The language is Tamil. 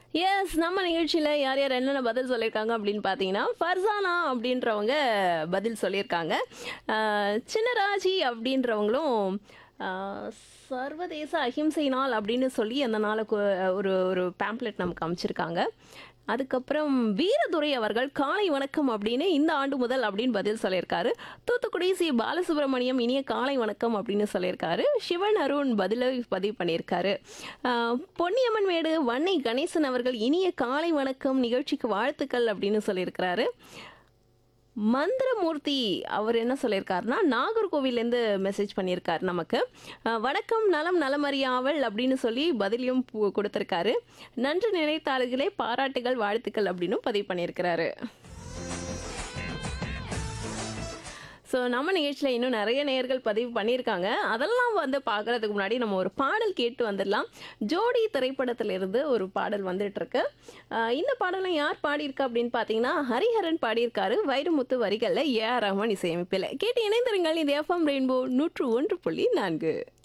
எஸ் நம்ம நிகழ்ச்சியில் யார் யார் என்னென்ன பதில் சொல்லியிருக்காங்க அப்படின்னு பார்த்தீங்கன்னா ஃபர்சானா அப்படின்றவங்க பதில் சொல்லியிருக்காங்க அஹ், சின்னராஜி அப்படின்றவங்களும் அஹ், சர்வதேச அஹிம்சை நாள் அப்படின்னு சொல்லி அந்த நாளை கு- ஒரு ஒரு பேம்ப்ளெட் நமக்கு அமைச்சிருக்காங்க அதுக்கப்புறம் வீரதுரை அவர்கள் காலை வணக்கம் அப்படின்னு இந்த ஆண்டு முதல் அப்படின்னு பதில் சொல்லியிருக்காரு தூத்துக்குடி சி பாலசுப்ரமணியம் இனிய காலை வணக்கம் அப்படின்னு சொல்லியிருக்காரு சிவன் அருண் பதிலை பதிவு பண்ணியிருக்காரு ஆஹ், பொன்னியம்மன் மேடு வன்னை கணேசன் அவர்கள் இனிய காலை வணக்கம் நிகழ்ச்சிக்கு வாழ்த்துக்கள் அப்படின்னு சொல்லியிருக்கிறாரு மந்திரமூர்த்தி அவர் என்ன சொல்லியிருக்காருன்னா நாகர்கோவிலேருந்து மெசேஜ் பண்ணியிருக்காரு நமக்கு அஹ், வணக்கம் நலம் நலமறியாவல் அப்படின்னு சொல்லி பதிலையும் பு- கொடுத்திருக்காரு நன்றி நினைத்தாளுகளே பாராட்டுகள் வாழ்த்துக்கள் அப்படின்னு பதிவு பண்ணியிருக்கிறாரு ஸோ நம்ம நிகழ்ச்சியில் இன்னும் நிறைய நேயர்கள் பதிவு பண்ணியிருக்காங்க அதெல்லாம் வந்து பார்க்கறதுக்கு முன்னாடி நம்ம ஒரு பாடல் கேட்டு வந்துடலாம் ஜோடி திரைப்படத்திலிருந்து ஒரு பாடல் வந்துட்டு இருக்கு ஆஹ் இந்த பாடலை யார் பாடியிருக்கா அப்படின்னு பார்த்தீங்கன்னா ஹரிஹரன் பாடியிருக்காரு வைரமுத்து வரிகளில் ஏஆர் ரஹ்மான் இசையமைப்பில் கேட்டு இணைந்திருங்கள் இது எஃப்எம் ரெயின்போ நூற்று ஒன்று புள்ளி நான்கு